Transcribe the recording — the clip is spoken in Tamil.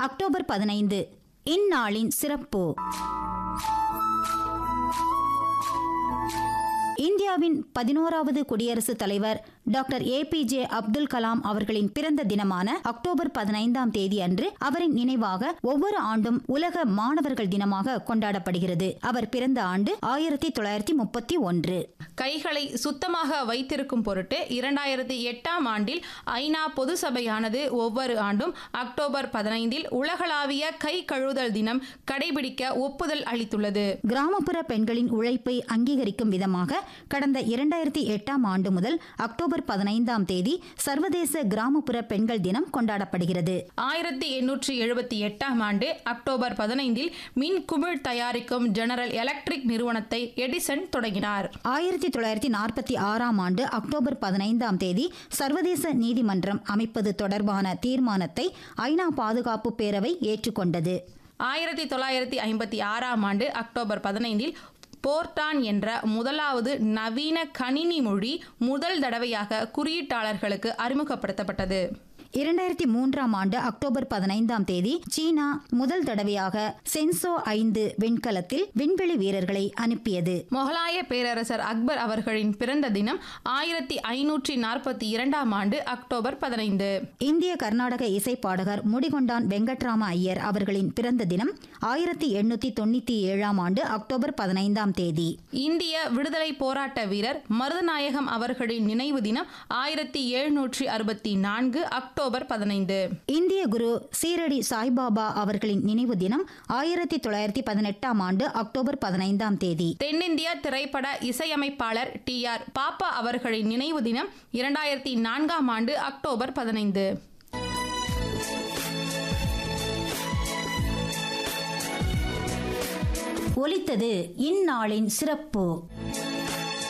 அக்டோபர் பதினைந்து இந்நாளின் சிறப்பு இந்தியாவின் பதினோராவது குடியரசுத் தலைவர் டாக்டர் ஏபிஜே அப்துல் கலாம் அவர்களின் பிறந்த தினமான அக்டோபர் பதினைந்தாம் தேதி அன்று அவரின் நினைவாக ஒவ்வொரு ஆண்டும் உலக மாணவர்கள் தினமாக கொண்டாடப்படுகிறது அவர் பிறந்த ஆண்டு ஆயிரத்தி தொள்ளாயிரத்தி முப்பத்தி ஒன்று கைகளை சுத்தமாக வைத்திருக்கும் பொருட்டு இரண்டாயிரத்தி எட்டாம் ஆண்டில் ஐநா பொது சபையானது ஒவ்வொரு ஆண்டும் அக்டோபர் பதினைந்தில் உலகளாவிய கை கழுவுதல் தினம் கடைபிடிக்க ஒப்புதல் அளித்துள்ளது கிராமப்புற பெண்களின் உழைப்பை அங்கீகரிக்கும் விதமாக கடந்த இரண்டாயிரத்தி எட்டாம் ஆண்டு முதல் அக்டோபர் பதினைந்தாம் தேதி சர்வதேச கிராமப்புற பெண்கள் தினம் கொண்டாடப்படுகிறது ஆயிரத்தி எண்ணூற்றி எழுபத்தி எட்டாம் ஆண்டு அக்டோபர் பதினைந்தில் மின் குமிழ் தயாரிக்கும் ஜெனரல் எலக்ட்ரிக் நிறுவனத்தை எடிசன் தொடங்கினார் ஆயிரத்தி தொள்ளாயிரத்தி நாற்பத்தி ஆறாம் ஆண்டு அக்டோபர் பதினைந்தாம் தேதி சர்வதேச நீதிமன்றம் அமைப்பது தொடர்பான தீர்மானத்தை ஐநா பாதுகாப்பு பேரவை ஏற்றுக்கொண்டது ஆயிரத்தி தொள்ளாயிரத்தி ஐம்பத்தி ஆறாம் ஆண்டு அக்டோபர் பதினைந்தில் போர்டான் என்ற முதலாவது நவீன கணினி மொழி முதல் தடவையாக குறியீட்டாளர்களுக்கு அறிமுகப்படுத்தப்பட்டது இரண்டாயிரத்தி மூன்றாம் ஆண்டு அக்டோபர் பதினைந்தாம் தேதி சீனா முதல் தடவையாக சென்சோ ஐந்து விண்கலத்தில் விண்வெளி வீரர்களை அனுப்பியது முகலாய பேரரசர் அக்பர் அவர்களின் பிறந்த தினம் ஆயிரத்தி ஐநூற்றி நாற்பத்தி இரண்டாம் ஆண்டு அக்டோபர் பதினைந்து இந்திய கர்நாடக இசைப்பாடகர் முடிகொண்டான் வெங்கட்ராம ஐயர் அவர்களின் பிறந்த தினம் ஆயிரத்தி எண்ணூத்தி தொண்ணூத்தி ஏழாம் ஆண்டு அக்டோபர் பதினைந்தாம் தேதி இந்திய விடுதலை போராட்ட வீரர் மருதநாயகம் அவர்களின் நினைவு தினம் ஆயிரத்தி எழுநூற்றி அறுபத்தி நான்கு அக்டோபர் பதினைந்து இந்திய குரு சீரடி சாய்பாபா அவர்களின் நினைவு தினம் ஆயிரத்தி தொள்ளாயிரத்தி பதினெட்டாம் ஆண்டு அக்டோபர் பதினைந்தாம் தேதி தென்னிந்திய திரைப்பட இசையமைப்பாளர் டி ஆர் பாப்பா அவர்களின் நினைவு தினம் இரண்டாயிரத்தி நான்காம் ஆண்டு அக்டோபர் பதினைந்து ஒலித்தது இந்நாளின் சிறப்பு